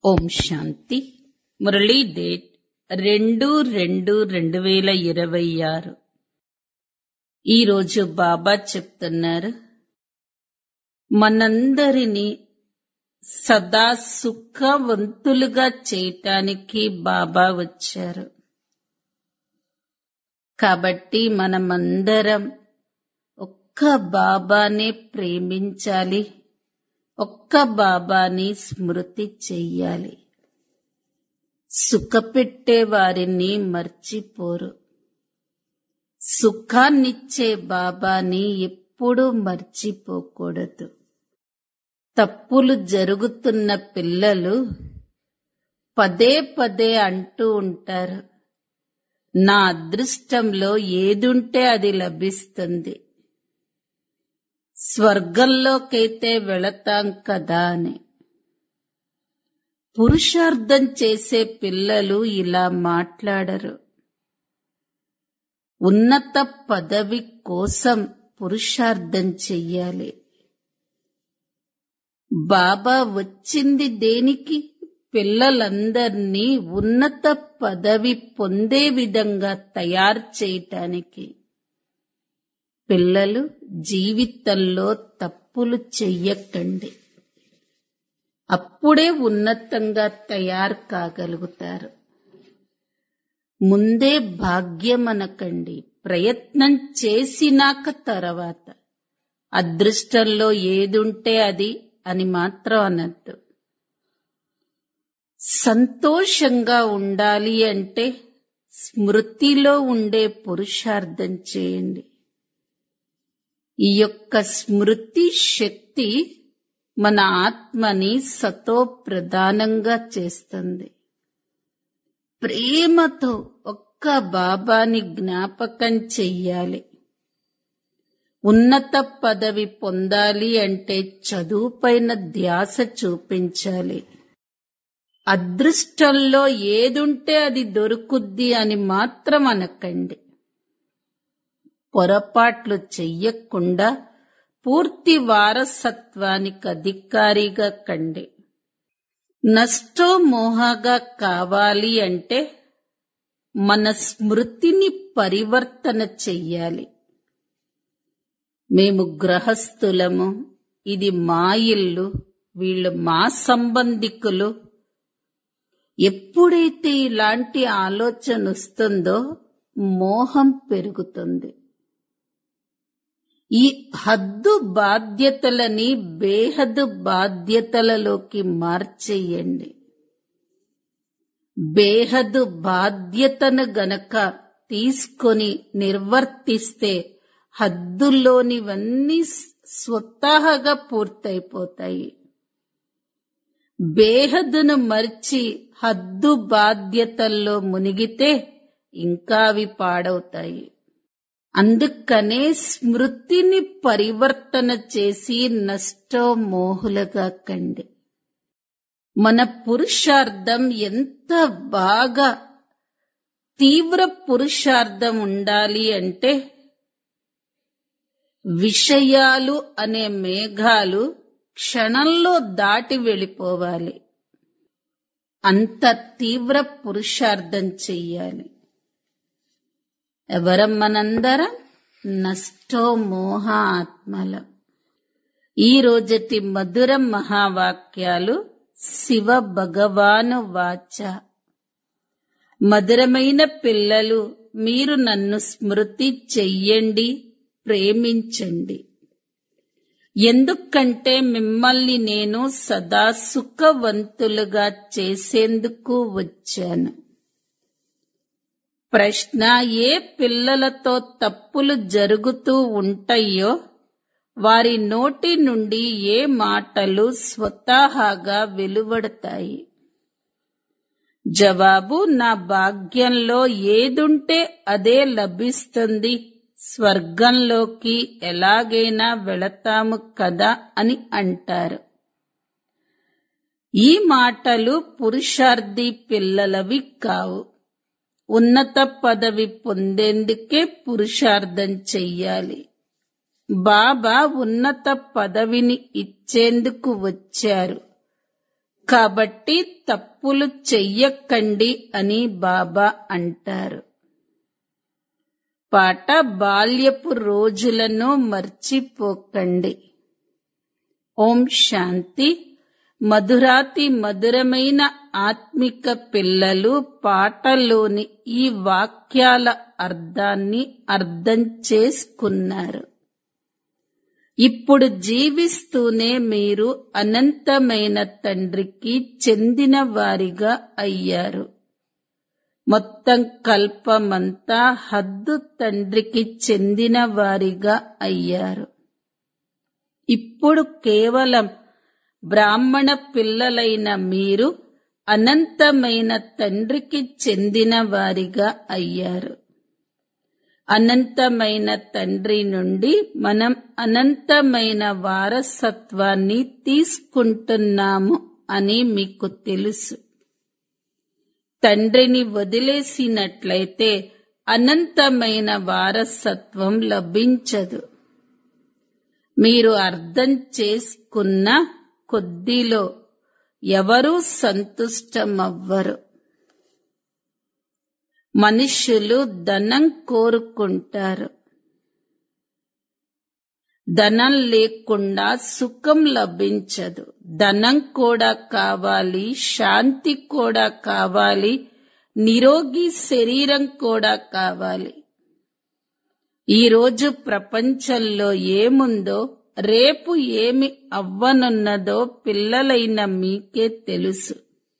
ఓం శాంతి Murali date రెండు రెండు రెండు వేల ఇరవై ఆరు ఈరోజు బాబా చెప్తున్నారు మనందరినీ సదా సుఖవంతులుగా చేయటానికి బాబా వచ్చారు కాబట్టి మనమందరం ఒక్క బాబానే ప్రేమించాలి ఒక్క బాబాని స్మృతి చెయ్యాలి సుఖపెట్టే వారిని మర్చిపోరు సుఖాన్నిచ్చే బాబాని ఎప్పుడూ మర్చిపోకూడదు తప్పులు జరుగుతున్న పిల్లలు పదే పదే అంటూ ఉంటారు నా అదృష్టంలో ఏదుంటే అది లభిస్తుంది స్వర్గంలోకైతే వెళతాం కదా అని పురుషార్థం చేసే పిల్లలు ఇలా మాట్లాడరు ఉన్నత పదవి కోసం పురుషార్థం చెయ్యాలి బాబా వచ్చింది దేనికి పిల్లలందర్నీ ఉన్నత పదవి పొందే విధంగా తయారు చేయటానికి పిల్లలు జీవితంలో తప్పులు చెయ్యకండి అప్పుడే ఉన్నతంగా తయారు కాగలుగుతారు ముందే భాగ్యం అనకండి ప్రయత్నం చేసినాక తర్వాత అదృష్టంలో ఏదుంటే అది అని మాత్రం అనద్దు సంతోషంగా ఉండాలి అంటే స్మృతిలో ఉండే పురుషార్థం చేయండి ఈ యొక్క స్మృతి శక్తి మన ఆత్మని సతో ప్రధానంగా చేస్తుంది ప్రేమతో ఒక్క బాబాని జ్ఞాపకం చెయ్యాలి ఉన్నత పదవి పొందాలి అంటే చదువుపైన ధ్యాస చూపించాలి అదృష్టంలో ఏదుంటే అది దొరుకుద్ది అని మాత్రం అనకండి పొరపాట్లు చెయ్యకుండా పూర్తి వారసత్వానికి అధికారిగా కండి నష్టో మోహగా కావాలి అంటే మన స్మృతిని పరివర్తన చెయ్యాలి మేము గ్రహస్థులము ఇది మా ఇల్లు వీళ్ళు మా సంబంధికులు ఎప్పుడైతే ఇలాంటి ఆలోచన వస్తుందో మోహం పెరుగుతుంది ఈ హద్దు బాధ్యతలని బేహద్దు బాధ్యతలలోకి మార్చేయండి బేహద్దు బాధ్యతను గనక తీసుకొని నిర్వర్తిస్తే హద్దుల్లోనివన్నీ స్వతహాగా పూర్తయిపోతాయి బేహద్దును మర్చి హద్దు బాధ్యతల్లో మునిగితే ఇంకా అవి పాడవుతాయి అందుకనే స్మృతిని పరివర్తన చేసి నష్టో మోహులుగా కండి మన పురుషార్థం ఎంత బాగా తీవ్ర పురుషార్థం ఉండాలి అంటే విషయాలు అనే మేఘాలు క్షణంలో దాటి వెళ్ళిపోవాలి అంత తీవ్ర పురుషార్థం చెయ్యాలి ఎవరం మనందరం నష్టో మోహ ఆత్మలం ఈ రోజటి మధుర మహావాక్యాలు శివ భగవాను వాచ మధురమైన పిల్లలు మీరు నన్ను స్మృతి చెయ్యండి ప్రేమించండి ఎందుకంటే మిమ్మల్ని నేను సదా సుఖవంతులుగా చేసేందుకు వచ్చాను ప్రశ్న ఏ పిల్లలతో తప్పులు జరుగుతూ ఉంటాయో వారి నోటి నుండి ఏ మాటలు స్వతహాగా వెలువడతాయి జవాబు నా భాగ్యంలో ఏదుంటే అదే లభిస్తుంది స్వర్గంలోకి ఎలాగైనా వెళతాము కదా అని అంటారు ఈ మాటలు పురుషార్థి పిల్లలవి కావు ఉన్నత పదవి పొందేందుకే పురుషార్థం చెయ్యాలి బాబా ఉన్నత పదవిని ఇచ్చేందుకు వచ్చారు కాబట్టి తప్పులు చెయ్యకండి అని బాబా అంటారు పాట బాల్యపు రోజులను మర్చిపోకండి ఓం శాంతి మధురాతి మధురమైన ఆత్మిక పిల్లలు పాటలోని ఈ వాక్యాల అర్థాన్ని అర్థం చేసుకున్నారు ఇప్పుడు జీవిస్తూనే మీరు అనంతమైన తండ్రికి చెందిన వారిగా అయ్యారు మొత్తం కల్పమంతా హద్దు తండ్రికి చెందిన వారిగా అయ్యారు ఇప్పుడు కేవలం బ్రాహ్మణ పిల్లలైన మీరు అనంతమైన తండ్రికి చెందిన వారిగా అయ్యారు అనంతమైన తండ్రి నుండి మనం అనంతమైన వారసత్వాన్ని తీసుకుంటున్నాము అని మీకు తెలుసు తండ్రిని వదిలేసినట్లయితే అనంతమైన వారసత్వం లభించదు మీరు అర్థం చేసుకున్న కొద్దిలో ఎవరూ సంతుష్టమవ్వరు మనుష్యులు ధనం కోరుకుంటారు ధనం లేకుండా సుఖం లభించదు ధనం కూడా కావాలి శాంతి కూడా కావాలి నిరోగి శరీరం కూడా కావాలి ఈరోజు ప్రపంచంలో ఏముందో రేపు ఏమి అవ్వనున్నదో పిల్లలైన మీకే తెలుసు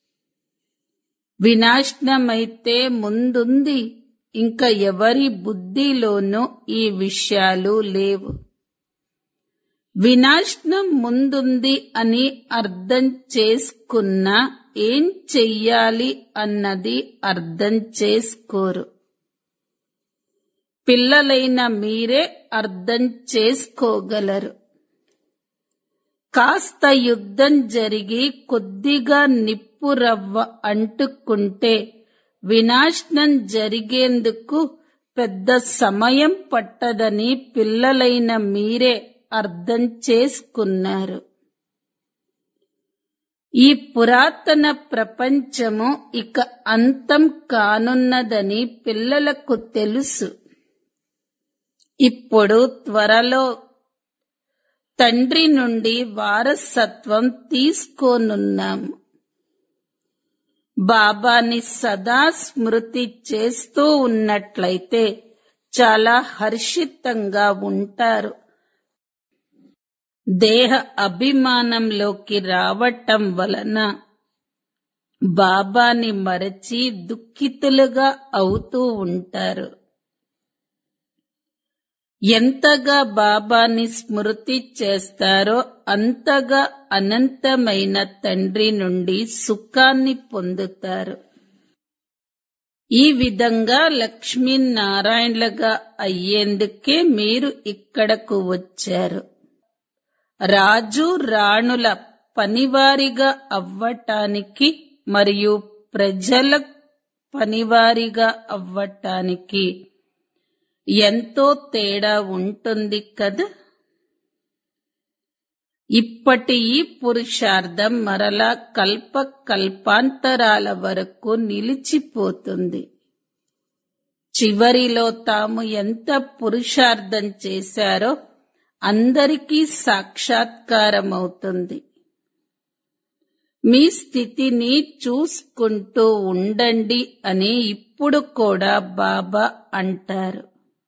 వినాశనమైతే ముందుంది ఇంకా ఎవరి బుద్ధిలోనూ ఈ విషయాలు లేవు వినాశనం ముందుంది అని అర్థం చేసుకున్నా ఏం చెయ్యాలి అన్నది అర్థం చేసుకోరు పిల్లలైన మీరే అర్థం చేసుకోగలరు కాస్త యుద్ధం జరిగి కొద్దిగా నిప్పు రవ్వ అంటుకుంటే వినాశనం జరిగేందుకు పెద్ద సమయం పట్టదని పిల్లలైన మీరే అర్థం చేసుకున్నారు ఈ పురాతన ప్రపంచము ఇక అంతం కానున్నదని పిల్లలకు తెలుసు ఇప్పుడు త్వరలో తండ్రి నుండి వారసత్వం తీసుకోనున్నాము బాబాని సదా స్మృతి చేస్తూ ఉన్నట్లయితే చాలా హర్షితంగా ఉంటారు దేహ అభిమానంలోకి రావటం వలన బాబాని మరచి దుఃఖితులుగా అవుతూ ఉంటారు ఎంతగా బాబాని స్మృతి చేస్తారో అంతగా అనంతమైన తండ్రి నుండి సుఖాన్ని పొందుతారు ఈ విధంగా లక్ష్మీనారాయణలుగా అయ్యేందుకే మీరు ఇక్కడకు వచ్చారు రాజు రాణుల పనివారిగా అవ్వటానికి మరియు ప్రజల పనివారిగా అవ్వటానికి ఎంతో తేడా ఉంటుంది కదా ఇప్పటి ఈ పురుషార్థం మరలా కల్ప కల్పాంతరాల వరకు నిలిచిపోతుంది చివరిలో తాము ఎంత పురుషార్థం చేశారో అందరికీ సాక్షాత్కారమవుతుంది మీ స్థితిని చూసుకుంటూ ఉండండి అని ఇప్పుడు కూడా బాబా అంటారు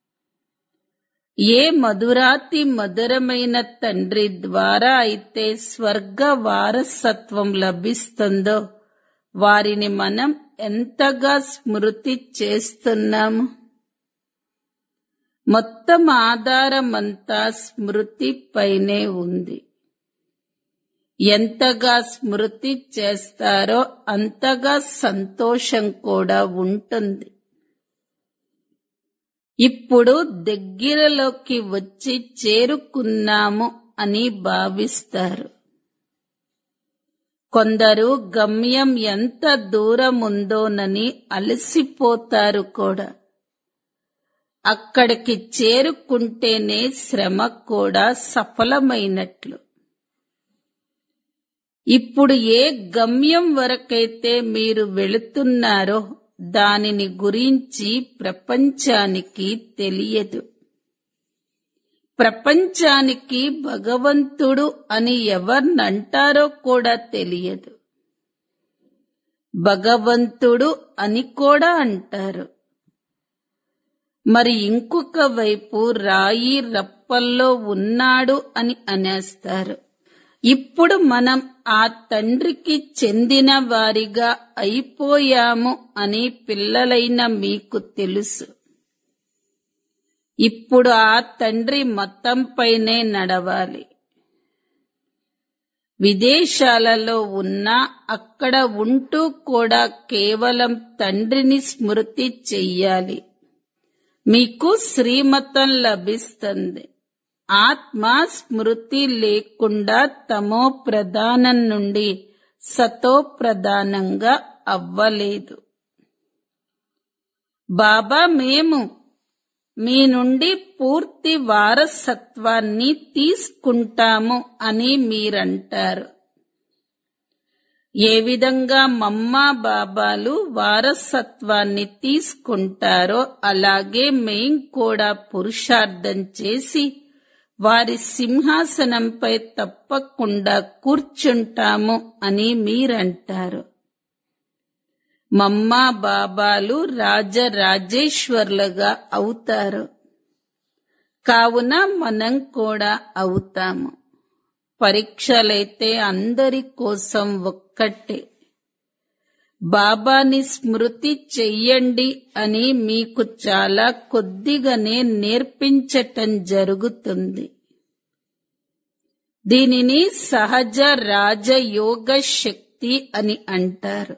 ఏ మధురాతి మధురమైన తండ్రి ద్వారా అయితే స్వర్గ వారసత్వం లభిస్తుందో వారిని మనం ఎంతగా స్మృతి చేస్తున్నాము మొత్తం ఆధారమంతా స్మృతి పైనే ఉంది ఎంతగా స్మృతి చేస్తారో అంతగా సంతోషం కూడా ఉంటుంది ఇప్పుడు దగ్గరలోకి వచ్చి చేరుకున్నాము అని భావిస్తారు కొందరు గమ్యం ఎంత దూరం ఉందోనని అలసిపోతారు కూడా అక్కడికి చేరుకుంటేనే శ్రమ కూడా సఫలమైనట్లు ఇప్పుడు ఏ గమ్యం వరకైతే మీరు వెళుతున్నారో దానిని గురించి ప్రపంచానికి తెలియదు ప్రపంచానికి భగవంతుడు అని ఎవరినంటారో కూడా తెలియదు భగవంతుడు అని కూడా అంటారు మరి ఇంకొక వైపు రాయి రప్పల్లో ఉన్నాడు అని అనేస్తారు ఇప్పుడు మనం ఆ తండ్రికి చెందిన వారిగా అయిపోయాము అని పిల్లలైన మీకు తెలుసు ఇప్పుడు ఆ తండ్రి మతంపైనే నడవాలి విదేశాలలో ఉన్నా అక్కడ ఉంటూ కూడా కేవలం తండ్రిని స్మృతి చెయ్యాలి మీకు శ్రీమతం లభిస్తుంది ఆత్మ స్మృతి లేకుండా తమో ప్రధానం నుండి సతో ప్రధానంగా అవ్వలేదు బాబా మేము మీ నుండి పూర్తి వారసత్వాన్ని తీసుకుంటాము అని మీరంటారు ఏ విధంగా మమ్మా బాబాలు వారసత్వాన్ని తీసుకుంటారో అలాగే మేం కూడా పురుషార్థం చేసి వారి సింహాసనంపై తప్పకుండా కూర్చుంటాము అని మీరంటారు మమ్మా బాబాలు రాజరాజేశ్వర్లుగా అవుతారు కావున మనం కూడా అవుతాము పరీక్షలైతే అందరి కోసం ఒక్కటే బాబాని స్మృతి చెయ్యండి అని మీకు చాలా కొద్దిగానే నేర్పించటం జరుగుతుంది దీనిని సహజ రాజయోగ శక్తి అని అంటారు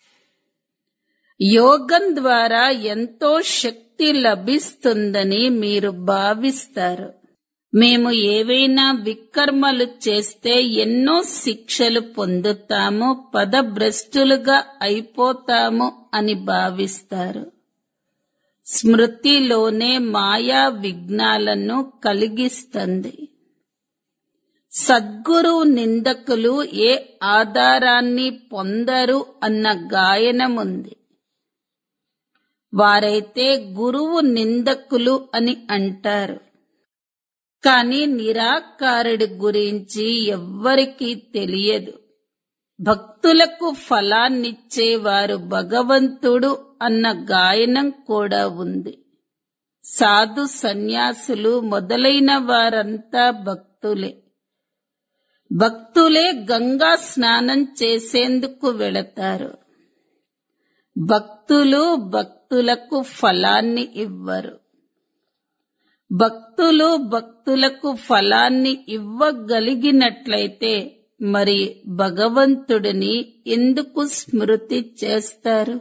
యోగం ద్వారా ఎంతో శక్తి లభిస్తుందని మీరు భావిస్తారు మేము ఏవైనా వికర్మలు చేస్తే ఎన్నో శిక్షలు పొందుతాము పదభ్రష్టులుగా అయిపోతాము అని భావిస్తారు స్మృతిలోనే మాయా విఘ్నాలను కలిగిస్తుంది సద్గురు నిందకులు ఏ ఆధారాన్ని పొందరు అన్న గాయనముంది వారైతే గురువు నిందకులు అని అంటారు కానీ నిరాకారుడి గురించి ఎవ్వరికీ తెలియదు భక్తులకు ఫలాన్నిచ్చేవారు భగవంతుడు అన్న గాయనం కూడా ఉంది సాధు సన్యాసులు మొదలైన వారంతా భక్తులే భక్తులే గంగా స్నానం చేసేందుకు వెళతారు భక్తులు భక్తులకు ఫలాన్ని ఇవ్వరు భక్తులు భక్తులకు ఫలాన్ని ఇవ్వగలిగినట్లయితే మరి భగవంతుడిని ఎందుకు స్మృతి చేస్తారు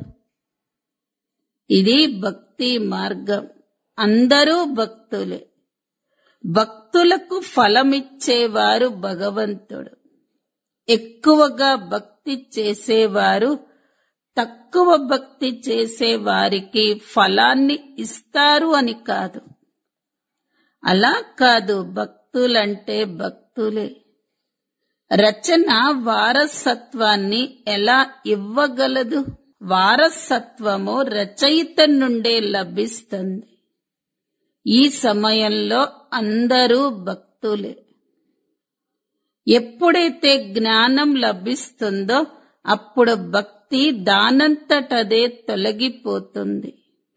ఇది భక్తి మార్గం అందరూ భక్తులే భక్తులకు ఫలమిచ్చేవారు భగవంతుడు ఎక్కువగా భక్తి చేసేవారు తక్కువ భక్తి చేసే వారికి ఫలాన్ని ఇస్తారు అని కాదు అలా కాదు భక్తులంటే భక్తులే రచన వారసత్వాన్ని ఎలా ఇవ్వగలదు వారసత్వము రచయిత నుండే లభిస్తుంది ఈ సమయంలో అందరూ భక్తులే ఎప్పుడైతే జ్ఞానం లభిస్తుందో అప్పుడు భక్తి దానంతటదే తొలగిపోతుంది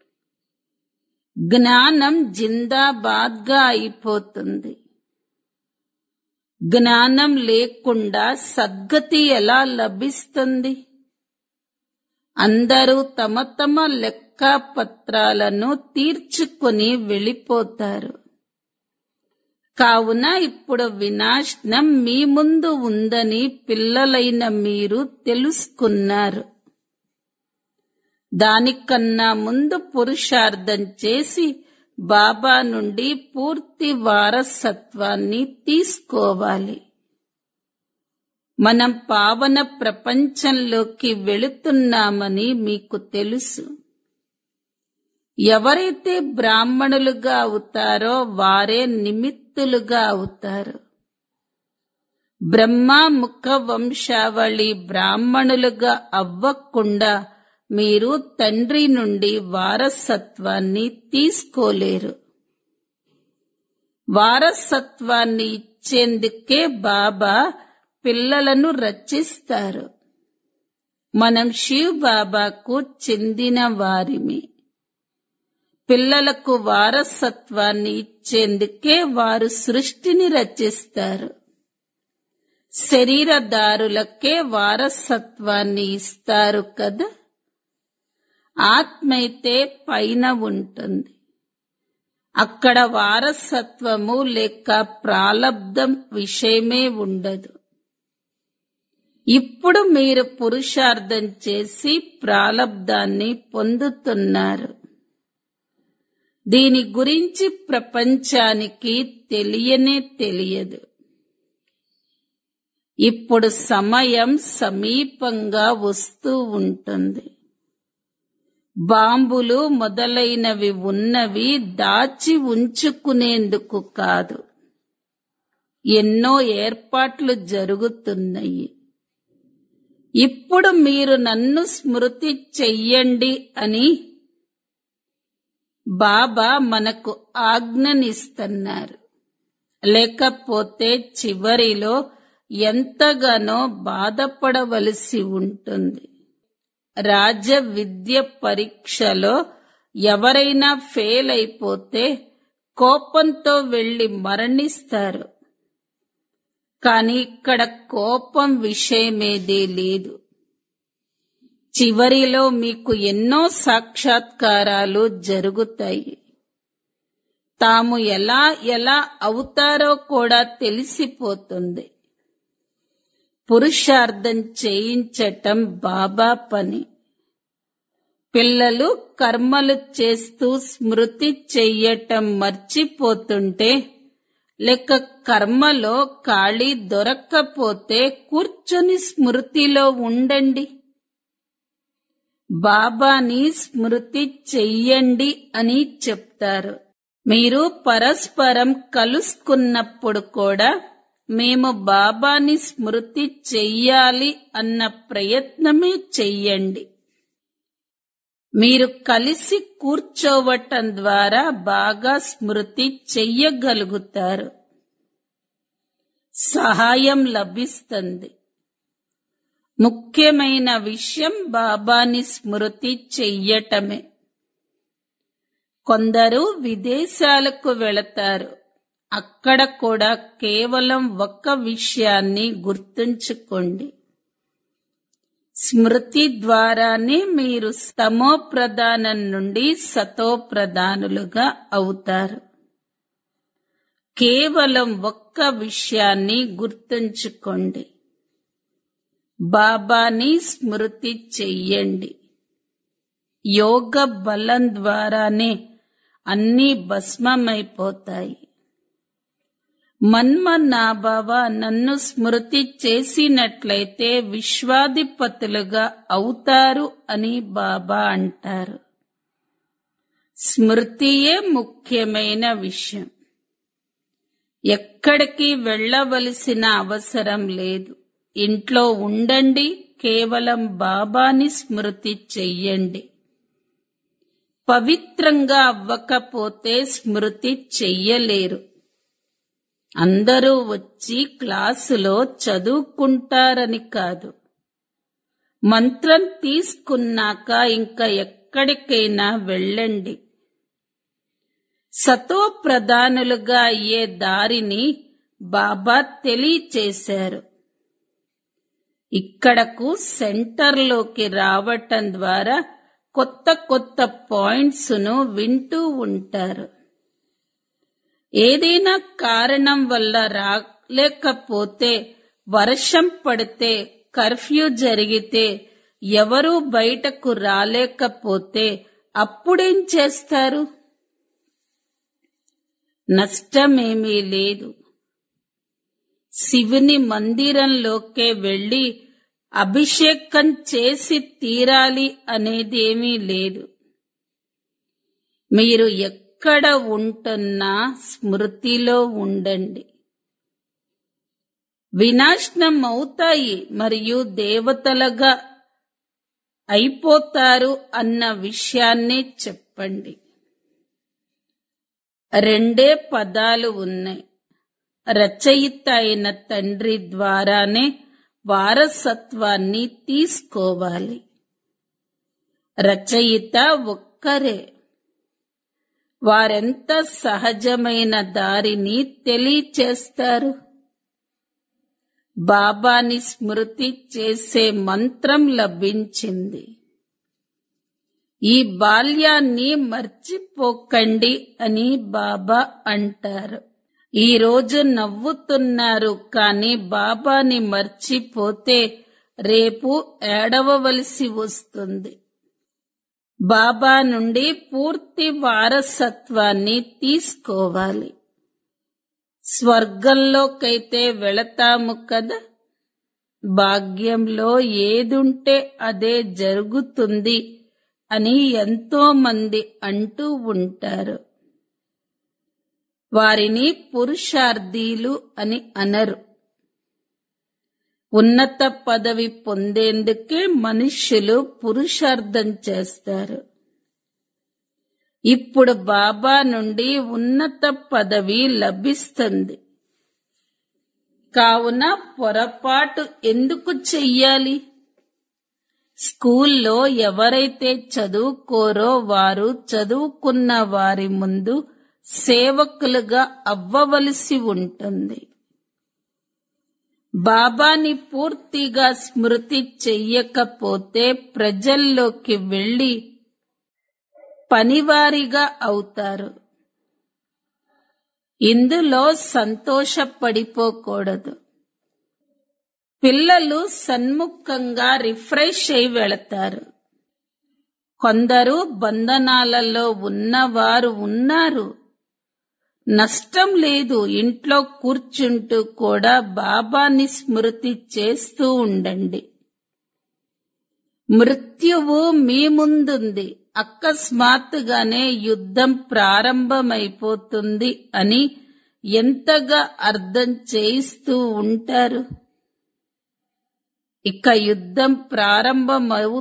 జ్ఞానం జిందాబాద్గా అయిపోతుంది జ్ఞానం లేకుండా సద్గతి ఎలా లభిస్తుంది అందరూ తమ తమ లెక్కపత్రాలను తీర్చుకుని వెళ్ళిపోతారు కావున ఇప్పుడు వినాశనం మీ ముందు ఉందని పిల్లలైన మీరు తెలుసుకున్నారు దానికన్నా ముందు పురుషార్థం చేసి బాబా నుండి పూర్తి వారసత్వాన్ని తీసుకోవాలి మనం పావన ప్రపంచంలోకి వెళుతున్నామని మీకు తెలుసు ఎవరైతే బ్రాహ్మణులుగా అవుతారో వారే నిమిత్తులుగా అవుతారు బ్రహ్మ ముఖ వంశావళి బ్రాహ్మణులుగా అవ్వకుండా మీరు తండ్రి నుండి వారసత్వాన్ని తీసుకోలేరు వారసత్వాన్ని ఇచ్చేందుకే బాబా పిల్లలను రచిస్తారు మనం శివ్ బాబాకు చెందిన వారిమి పిల్లలకు వారసత్వాన్ని ఇచ్చేందుకే వారు సృష్టిని రచిస్తారు శరీరదారులకే వారసత్వాన్ని ఇస్తారు కదా ఆత్మైతే పైన ఉంటుంది అక్కడ వారసత్వము లేక ప్రాలబ్ధం విషయమే ఉండదు ఇప్పుడు మీరు పురుషార్థం చేసి ప్రాలబ్ధాన్ని పొందుతున్నారు దీని గురించి ప్రపంచానికి తెలియనే తెలియదు ఇప్పుడు సమయం సమీపంగా వస్తూ ఉంటుంది బాంబులు మొదలైనవి ఉన్నవి దాచి ఉంచుకునేందుకు కాదు ఎన్నో ఏర్పాట్లు జరుగుతున్నాయి ఇప్పుడు మీరు నన్ను స్మృతి చెయ్యండి అని బాబా మనకు ఆజ్ఞనిస్తున్నారు లేకపోతే చివరిలో ఎంతగానో బాధపడవలసి ఉంటుంది రాజ విద్య పరీక్షలో ఎవరైనా ఫెయిల్ అయిపోతే కోపంతో వెళ్లి మరణిస్తారు కానీ ఇక్కడ కోపం విషయమేదే లేదు చివరిలో మీకు ఎన్నో సాక్షాత్కారాలు జరుగుతాయి తాము ఎలా ఎలా అవుతారో కూడా తెలిసిపోతుంది పురుషార్థం చేయించటం బాబా పని పిల్లలు కర్మలు చేస్తూ స్మృతి చెయ్యటం మర్చిపోతుంటే లేక కర్మలో ఖాళీ దొరక్కపోతే కూర్చొని స్మృతిలో ఉండండి బాబాని స్మృతి చెయ్యండి అని చెప్తారు మీరు పరస్పరం కలుసుకున్నప్పుడు కూడా మేము బాబాని స్మృతి చెయ్యాలి అన్న ప్రయత్నమే చెయ్యండి మీరు కలిసి కూర్చోవటం ద్వారా బాగా స్మృతి చెయ్యగలుగుతారు సహాయం లభిస్తుంది ముఖ్యమైన విషయం బాబాని స్మృతి చెయ్యటమే కొందరు విదేశాలకు వెళతారు అక్కడ కూడా కేవలం ఒక్క విషయాన్ని గుర్తుంచుకోండి స్మృతి ద్వారానే మీరు స్తమో ప్రధానం నుండి సతో ప్రధానులుగా అవుతారు కేవలం ఒక్క విషయాన్ని గుర్తుంచుకోండి బాబాని స్మృతి చెయ్యండి యోగ బలం ద్వారానే అన్నీ భస్మమైపోతాయి మన్మనాభవ నన్ను స్మృతి చేసినట్లయితే విశ్వాధిపతులుగా అవుతారు అని బాబా అంటారు స్మృతియే ముఖ్యమైన విషయం ఎక్కడికి వెళ్ళవలసిన అవసరం లేదు ఇంట్లో ఉండండి కేవలం బాబాని స్మృతి చెయ్యండి పవిత్రంగా అవ్వకపోతే స్మృతి చెయ్యలేరు అందరూ వచ్చి క్లాసులో చదువుకుంటారని కాదు మంత్రం తీసుకున్నాక ఇంకా ఎక్కడికైనా వెళ్ళండి సతో ప్రధానులుగా అయ్యే దారిని బాబా తెలియచేశారు ఇక్కడకు సెంటర్లోకి రావటం ద్వారా కొత్త కొత్త పాయింట్స్ ను వింటూ ఉంటారు ఏదైనా కారణం వల్ల రాలేకపోతే వర్షం పడితే కర్ఫ్యూ జరిగితే ఎవరూ బయటకు రాలేకపోతే అప్పుడేం చేస్తారు నష్టమేమీ లేదు శివుని మందిరంలోకే వెళ్లి అభిషేకం చేసి తీరాలి అనేది ఏమీ లేదు మీరు ఎక్కడ ఉంటున్నా స్మృతిలో ఉండండి వినాశనం అవుతాయి మరియు దేవతలుగా అయిపోతారు అన్న విషయాన్ని చెప్పండి రెండే పదాలు ఉన్నాయి రచయిత అయిన తండ్రి ద్వారానే వారసత్వాన్ని తీసుకోవాలి రచయిత ఒక్కరే వారెంత సహజమైన దారిని తెలియచేస్తారు బాబాని స్మృతి చేసే మంత్రం లభించింది ఈ బాల్యాన్ని మర్చిపోకండి అని బాబా అంటారు ఈ రోజు నవ్వుతున్నారు కానీ బాబాని మర్చిపోతే రేపు ఏడవవలసి వస్తుంది బాబా నుండి పూర్తి వారసత్వాన్ని తీసుకోవాలి స్వర్గంలోకైతే వెళతాము కదా భాగ్యంలో ఏదుంటే అదే జరుగుతుంది అని ఎంతో మంది అంటూ ఉంటారు వారిని పురుషార్థీలు అని అనరు ఉన్నత పదవి పొందేందుకే మనుష్యులు పురుషార్థం చేస్తారు ఇప్పుడు బాబా నుండి ఉన్నత పదవి లభిస్తుంది కావున పొరపాటు ఎందుకు చెయ్యాలి స్కూల్లో ఎవరైతే చదువుకోరో వారు చదువుకున్న వారి ముందు సేవకులుగా అవ్వవలసి ఉంటుంది బాబాని పూర్తిగా స్మృతి చెయ్యకపోతే ప్రజల్లోకి వెళ్లి పనివారిగా అవుతారు ఇందులో సంతోషపడిపోకూడదు పిల్లలు సన్ముఖంగా రిఫ్రెష్ అయి వెళతారు కొందరు బంధనాలలో ఉన్నవారు ఉన్నారు నష్టం లేదు ఇంట్లో కూర్చుంటూ కూడా బాబాని స్మృతి చేస్తూ ఉండండి మృత్యువు మీ ముందుంది అకస్మాత్తుగానే యుద్ధం ప్రారంభమైపోతుంది అని ఎంతగా అర్థం చేయిస్తూ ఉంటారు ఇక యుద్ధం ప్రారంభమవు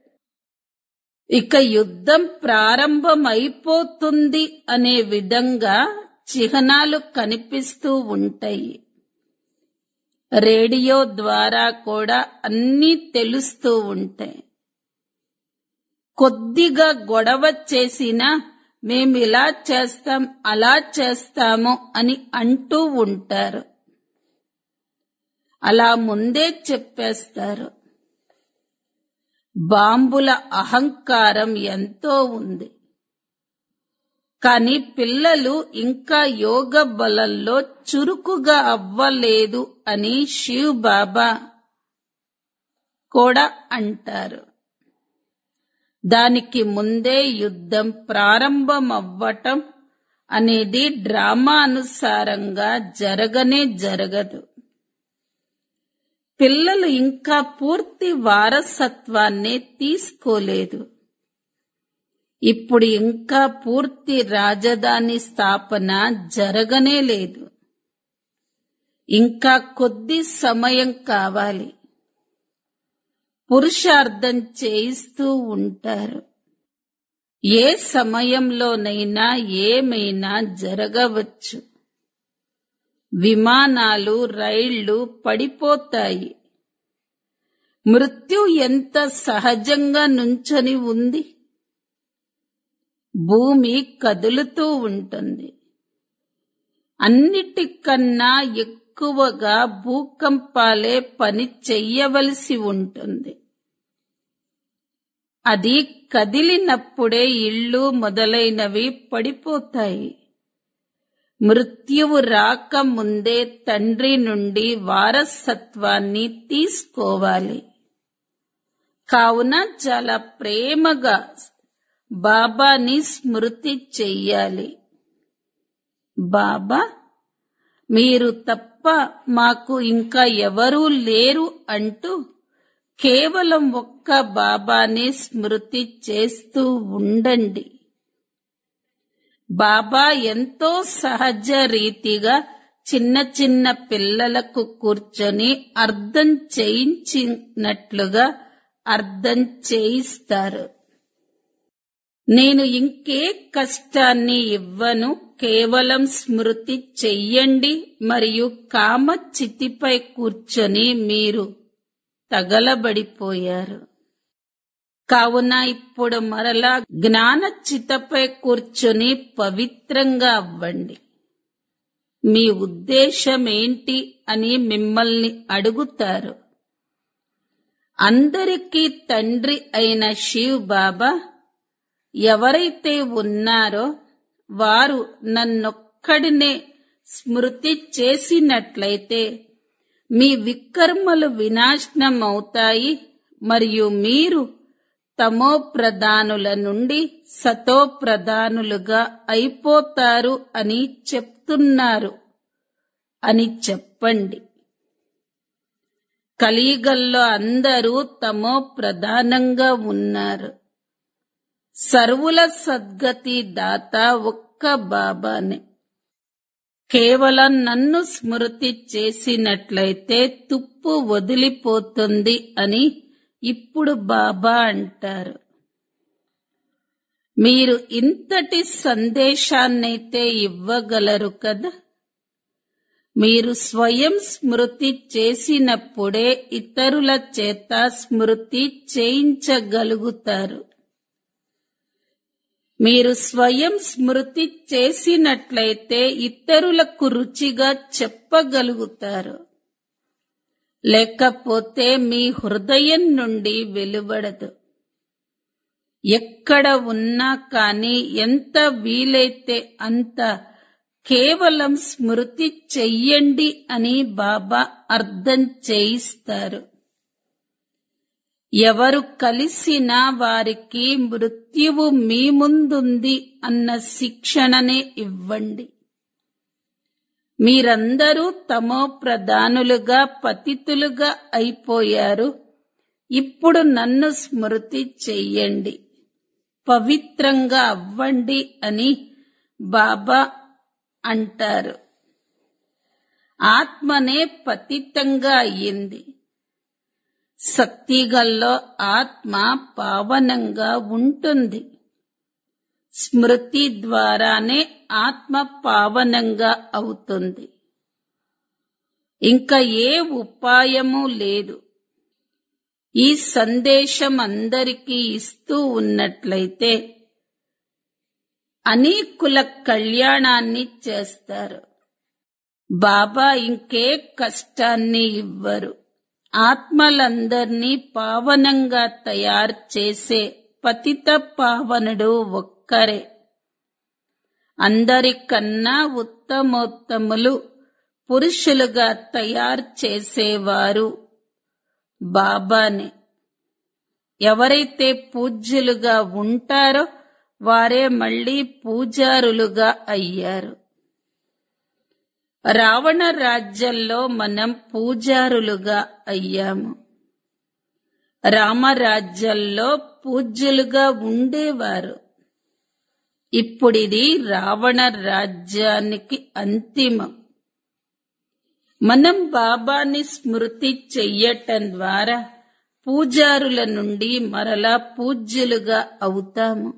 ఇక యుద్ధం ప్రారంభమైపోతుంది అనే విధంగా చిహ్నాలు కనిపిస్తూ ఉంటాయి రేడియో ద్వారా కూడా అన్నీ తెలుస్తూ ఉంటాయి కొద్దిగా గొడవ చేసినా మేము ఇలా చేస్తాం అలా చేస్తాము అని అంటూ ఉంటారు అలా ముందే చెప్పేస్తారు బాంబుల అహంకారం ఎంతో ఉంది కానీ పిల్లలు ఇంకా యోగ బలంలో చురుకుగా అవ్వలేదు అని శివ్ బాబా కూడా అంటారు దానికి ముందే యుద్ధం ప్రారంభమవ్వటం అనేది డ్రామా అనుసారంగా జరగనే జరగదు పిల్లలు ఇంకా పూర్తి వారసత్వాన్ని తీసుకోలేదు ఇప్పుడు ఇంకా పూర్తి రాజధాని స్థాపన జరగనే లేదు ఇంకా కొద్ది సమయం కావాలి పురుషార్థం చేయిస్తూ ఉంటారు ఏ సమయంలోనైనా ఏమైనా జరగవచ్చు విమానాలు రైళ్లు పడిపోతాయి మృత్యు ఎంత సహజంగా నుంచొని ఉంది భూమి కదులుతూ ఉంటుంది అన్నిటికన్నా ఎక్కువగా భూకంపాలే పని చెయ్యవలసి ఉంటుంది అది కదిలినప్పుడే ఇళ్ళు మొదలైనవి పడిపోతాయి మృత్యువు రాకముందే తండ్రి నుండి వారసత్వాన్ని తీసుకోవాలి కావున చాలా ప్రేమగా బాబాని స్మృతి చెయ్యాలి బాబా మీరు తప్ప మాకు ఇంకా ఎవరూ లేరు అంటూ కేవలం ఒక్క బాబాని స్మృతి చేస్తూ ఉండండి బాబా ఎంతో సహజ రీతిగా చిన్న చిన్న పిల్లలకు కూర్చొని అర్థం చేయించినట్లుగా అర్థం చేయిస్తారు నేను ఇంకే కష్టాన్ని ఇవ్వను కేవలం స్మృతి చెయ్యండి మరియు కామ చితిపై కూర్చొని మీరు తగలబడిపోయారు కావున ఇప్పుడు మరలా జ్ఞాన చితపై కూర్చొని పవిత్రంగా అవ్వండి మీ ఉద్దేశం ఏంటి అని మిమ్మల్ని అడుగుతారు అందరికీ తండ్రి అయిన శివ్ బాబా ఎవరైతే ఉన్నారో వారు నన్నొక్కడినే స్మృతి చేసినట్లయితే మీ వికర్మలు వినాశనం అవుతాయి మరియు మీరు తమో ప్రధానుల నుండి సతో ప్రధానులుగా అయిపోతారు అని చెప్తున్నారు అని చెప్పండి కలియుగంలో అందరూ తమో ప్రధానంగా ఉన్నారు సర్వుల సద్గతి దాత ఒక్క బాబానే కేవలం నన్ను స్మృతి చేసినట్లయితే తుప్పు వదిలిపోతుంది అని ఇప్పుడు బాబా అంటారు మీరు ఇంతటి సందేశాన్నైతే ఇవ్వగలరు కదా మీరు స్వయం స్మృతి చేసినప్పుడే ఇతరుల చేత స్మృతి చేయించగలుగుతారు మీరు స్వయం స్మృతి చేసినట్లయితే ఇతరులకు రుచిగా చెప్పగలుగుతారు లేకపోతే మీ హృదయం నుండి వెలువడదు ఎక్కడ ఉన్నా కానీ ఎంత వీలైతే అంత కేవలం స్మృతి చెయ్యండి అని బాబా అర్థం చేయిస్తారు ఎవరు కలిసినా వారికి మృత్యువు మీ ముందుంది అన్న శిక్షణనే ఇవ్వండి మీరందరూ తమో ప్రధానులుగా పతితులుగా అయిపోయారు ఇప్పుడు నన్ను స్మృతి చెయ్యండి పవిత్రంగా అవ్వండి అని బాబా అంటారు ఆత్మనే పతితంగా అయ్యింది సత్తిగల్లో ఆత్మ పావనంగా ఉంటుంది స్మృతి ద్వారానే ఆత్మ పావనంగా అవుతుంది ఇంకా ఏ ఉపాయము లేదు ఈ సందేశం అందరికీ ఇస్తూ ఉన్నట్లయితే అనేకుల కళ్యాణాన్ని చేస్తారు బాబా ఇంకే కష్టాన్ని ఇవ్వరు ఆత్మలందర్నీ పావనంగా తయారు చేసే పతిత పావనుడు ఒక్కరే అందరికన్నా ఉత్తమోత్తములు పురుషులుగా తయారు చేసేవారు బాబానే ఎవరైతే పూజ్యులుగా ఉంటారో వారే మళ్ళీ పూజారులుగా అయ్యారు రావణ రాజ్యంలో మనం పూజారులుగా అయ్యాము రామరాజ్యంలో పూజ్యులుగా ఉండేవారు ఇప్పుడిది రావణ రాజ్యానికి అంతిమం మనం బాబాని స్మృతి చెయ్యటం ద్వారా పూజారుల నుండి మరలా పూజ్యులుగా అవుతాము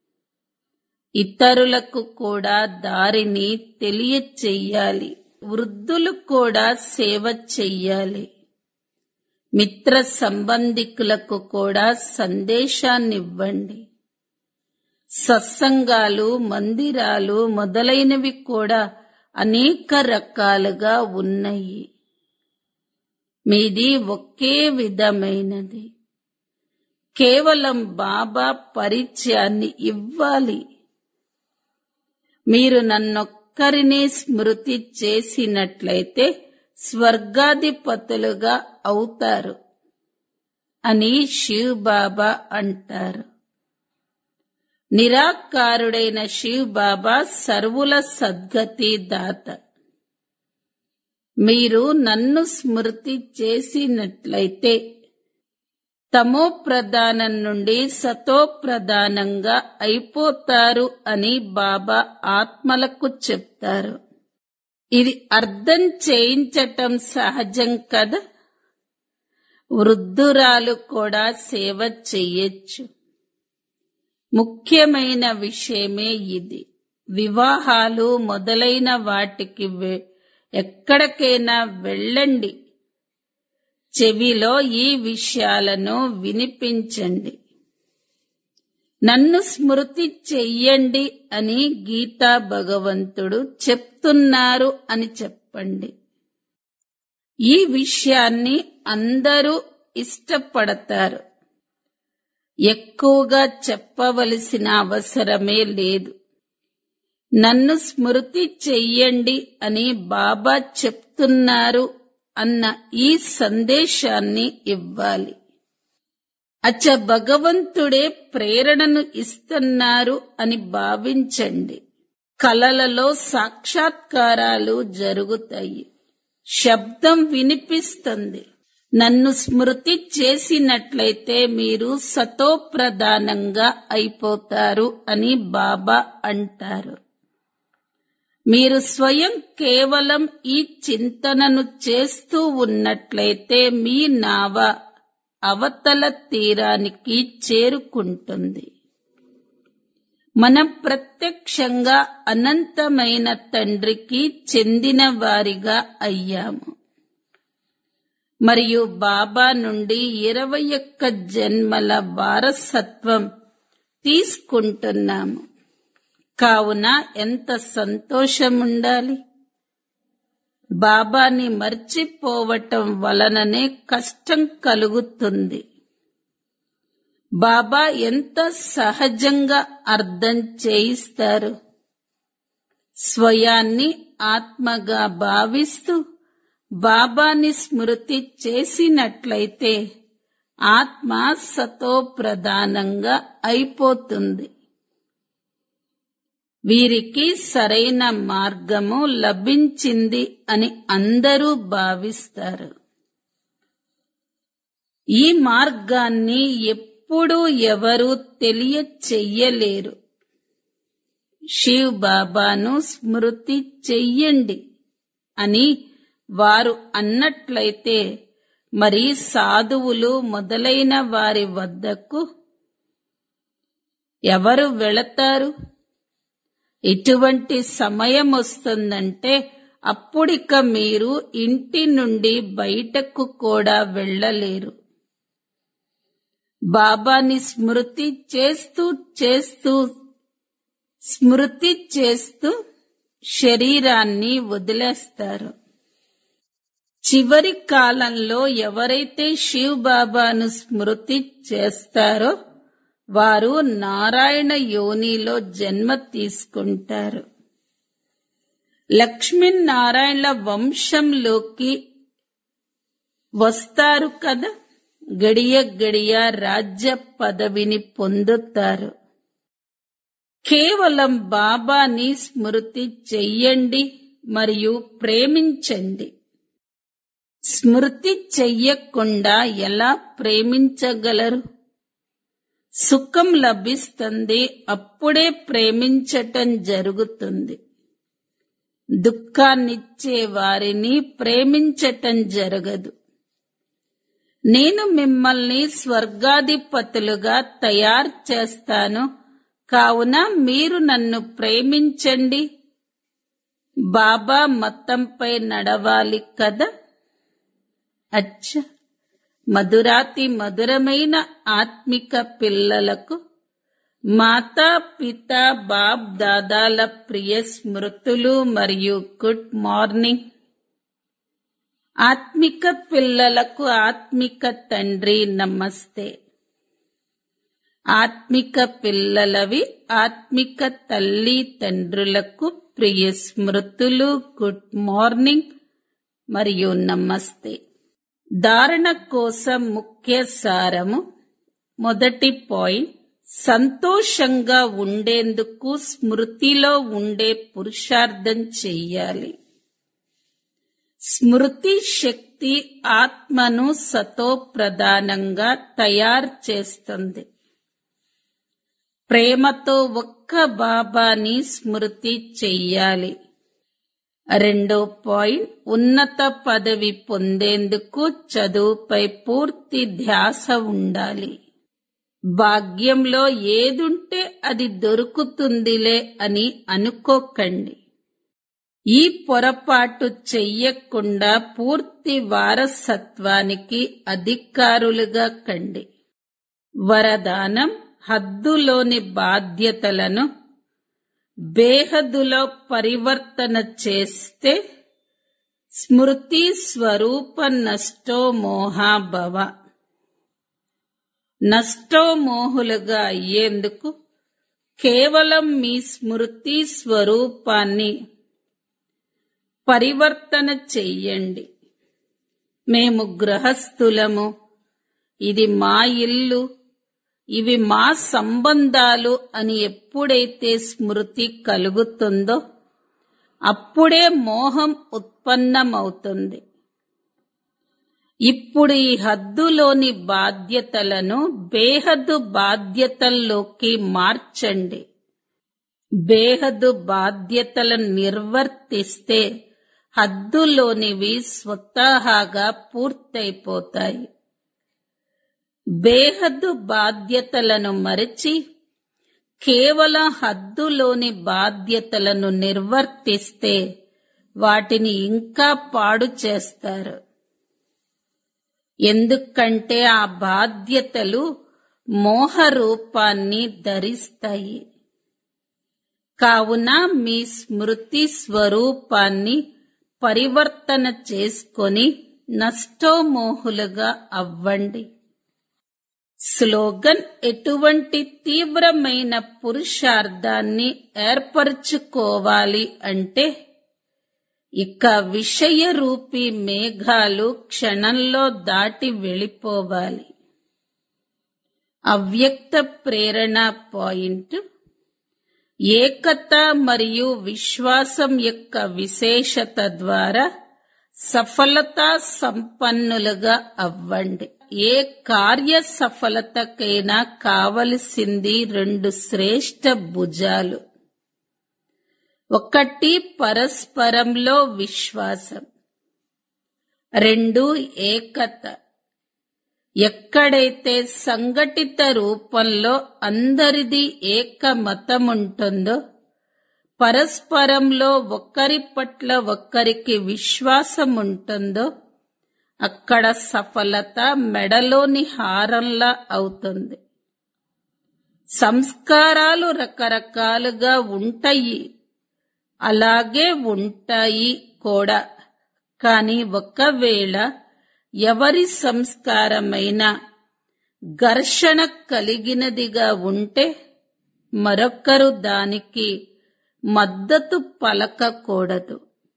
ఇతరులకు కూడా దారిని తెలియచెయ్యాలి వృద్ధులు కూడా సేవ చెయ్యాలి మిత్ర సంబంధికులకు కూడా సందేశాన్నివ్వండి సత్సంగాలు మందిరాలు మొదలైనవి కూడా అనేక రకాలుగా ఉన్నాయి మీది ఒకే విధమైనది కేవలం బాబా పరిచయాన్ని ఇవ్వాలి మీరు నన్నొక్కరినే స్మృతి చేసినట్లయితే స్వర్గాధిపతులుగా అవుతారు అని శివ్ బాబా అంటారు నిరాకారుడైన శివ్ బాబా సర్వుల సద్గతి దాత మీరు నన్ను స్మృతి చేసినట్లయితే తమో ప్రధానం నుండి సతో ప్రధానంగా అయిపోతారు అని బాబా ఆత్మలకు చెప్తారు ఇది అర్థం చేయించటం సహజం కదా వృద్ధురాలు కూడా సేవ చెయ్యొచ్చు ముఖ్యమైన విషయమే ఇది వివాహాలు మొదలైన వాటికి వె- ఎక్కడికైనా వెళ్ళండి చెవిలో ఈ విషయాలను వినిపించండి నన్ను స్మృతి చెయ్యండి అని గీతా భగవంతుడు చెప్తున్నారు అని చెప్పండి ఈ విషయాన్ని అందరూ ఇష్టపడతారు ఎక్కువగా చెప్పవలసిన అవసరమే లేదు నన్ను స్మృతి చెయ్యండి అని బాబా చెప్తున్నారు అన్న ఈ సందేశాన్ని ఇవ్వాలి అచ్చ భగవంతుడే ప్రేరణను ఇస్తున్నారు అని భావించండి కలలలో సాక్షాత్కారాలు జరుగుతాయి శబ్దం వినిపిస్తుంది నన్ను స్మృతి చేసినట్లయితే మీరు సతోప్రధానంగా అయిపోతారు అని బాబా అంటారు మీరు స్వయం కేవలం ఈ చింతనను చేస్తూ ఉన్నట్లయితే మీ నావ అవతల తీరానికి చేరుకుంటుంది మనం ప్రత్యక్షంగా అనంతమైన తండ్రికి చెందిన వారిగా అయ్యాము మరియు బాబా నుండి ఇరవై ఒక్క జన్మల వారసత్వం తీసుకుంటున్నాము కావున ఎంత సంతోషం ఉండాలి బాబాని మర్చిపోవటం వలననే కష్టం కలుగుతుంది బాబా ఎంత సహజంగా అర్థం చేయిస్తారు స్వయాన్ని ఆత్మగా భావిస్తూ బాబాని స్మృతి చేసినట్లయితే ఆత్మ సతో ప్రధానంగా అయిపోతుంది వీరికి సరైన మార్గము లభించింది అని అందరూ భావిస్తారు ఈ మార్గాన్ని ఎప్పుడూ ఎవరూ తెలియచెయ్యలేరు శివ్ బాబాను స్మృతి చెయ్యండి అని వారు అన్నట్లయితే మరి సాధువులు మొదలైన వారి వద్దకు ఎవరు వెళతారు ఇటువంటి సమయం వస్తుందంటే అప్పుడిక మీరు ఇంటి నుండి బయటకు కూడా వెళ్ళలేరు బాబాని స్మృతి చేస్తూ చేస్తూ స్మృతి చేస్తూ శరీరాన్ని వదిలేస్తారు చివరి కాలంలో ఎవరైతే శివ్ బాబాను స్మృతి చేస్తారో వారు నారాయణ యోనిలో జన్మ తీసుకుంటారు లక్ష్మీనారాయణల వంశంలోకి వస్తారు కదా గడియ గడియ రాజ్య పదవిని పొందుతారు కేవలం బాబాని స్మృతి చెయ్యండి మరియు ప్రేమించండి స్మృతి చెయ్యకుండా ఎలా ప్రేమించగలరు సుఖం లభిస్తుంది అప్పుడే ప్రేమించటం జరుగుతుంది దుఃఖాన్నిచ్చే వారిని ప్రేమించటం జరగదు నేను మిమ్మల్ని స్వర్గాధిపతులుగా తయారు చేస్తాను కావున మీరు నన్ను ప్రేమించండి బాబా మతంపై నడవాలి కదా అచ్చ మధురాతి మధురమైన ఆత్మిక పిల్లలకు మాతా పిత బాబ్ దాదాల ప్రియ స్మృతులు మరియు గుడ్ మార్నింగ్ ఆత్మిక పిల్లలకు ఆత్మిక తండ్రి నమస్తే ఆత్మిక పిల్లలవి ఆత్మిక తల్లి తండ్రులకు ప్రియ స్మృతులు గుడ్ మార్నింగ్ మరియు నమస్తే ధారణ కోసం ముఖ్య సారము మొదటి పాయింట్ సంతోషంగా ఉండేందుకు స్మృతిలో ఉండే పురుషార్థం చెయ్యాలి స్మృతి శక్తి ఆత్మను సతో ప్రధానంగా తయారు చేస్తుంది ప్రేమతో ఒక్క బాబాని స్మృతి చెయ్యాలి రెండో పాయింట్ ఉన్నత పదవి పొందేందుకు చదువుపై పూర్తి ధ్యాస ఉండాలి భాగ్యంలో ఏదుంటే అది దొరుకుతుందిలే అని అనుకోకండి ఈ పొరపాటు చెయ్యకుండా పూర్తి వారసత్వానికి అధికారులుగా కండి వరదానం హద్దులోని బాధ్యతలను బేహదులో పరివర్తన చేస్తే స్మృతి స్వరూప నష్టో మోహాభవ నష్టోమోహులుగా అయ్యేందుకు కేవలం మీ స్మృతి స్వరూపాన్ని పరివర్తన చెయ్యండి మేము గృహస్థులము ఇది మా ఇల్లు ఇవి మా సంబంధాలు అని ఎప్పుడైతే స్మృతి కలుగుతుందో అప్పుడే మోహం ఉత్పన్నమవుతుంది ఇప్పుడు ఈ హద్దులోని బాధ్యతలను బేహద్దు బాధ్యతల్లోకి మార్చండి బేహద్దు బాధ్యతలను నిర్వర్తిస్తే హద్దులోనివి స్వతహాగా పూర్తయిపోతాయి బేహద్దు బాధ్యతలను మరచి కేవలం హద్దులోని బాధ్యతలను నిర్వర్తిస్తే వాటిని ఇంకా పాడు చేస్తారు ఎందుకంటే ఆ బాధ్యతలు మోహ రూపాన్ని ధరిస్తాయి కావున మీ స్మృతి స్వరూపాన్ని పరివర్తన చేసుకొని నష్టోమోహులుగా అవ్వండి స్లోగన్ ఎటువంటి తీవ్రమైన పురుషార్థాన్ని ఏర్పరచుకోవాలి అంటే ఇక విషయ రూపీ మేఘాలు క్షణంలో దాటి వెళ్ళిపోవాలి అవ్యక్త ప్రేరణ పాయింట్ ఏకత మరియు విశ్వాసం యొక్క విశేషత ద్వారా సఫలతా సంపన్నులుగా అవ్వండి ఏ కార్య సఫలతకైనా కావలసింది రెండు శ్రేష్ట భుజాలు ఒకటి పరస్పరంలో విశ్వాసం రెండు ఏకత ఎక్కడైతే సంఘటిత రూపంలో అందరిది ఏక మతం ఉంటుందో పరస్పరంలో ఒకరి పట్ల ఒకరికి విశ్వాసం ఉంటుందో అక్కడ సఫలత మెడలోని హారంలా అవుతుంది సంస్కారాలు రకరకాలుగా ఉంటాయి అలాగే ఉంటాయి కూడా కాని ఒకవేళ ఎవరి సంస్కారమైన ఘర్షణ కలిగినదిగా ఉంటే మరొకరు దానికి మద్దతు పలకకూడదు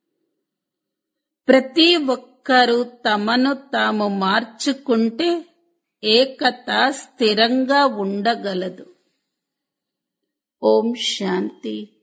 ప్రతి ఒక్కరూ తమను తాము మార్చుకుంటే ఏకత స్థిరంగా ఉండగలదు ఓం శాంతి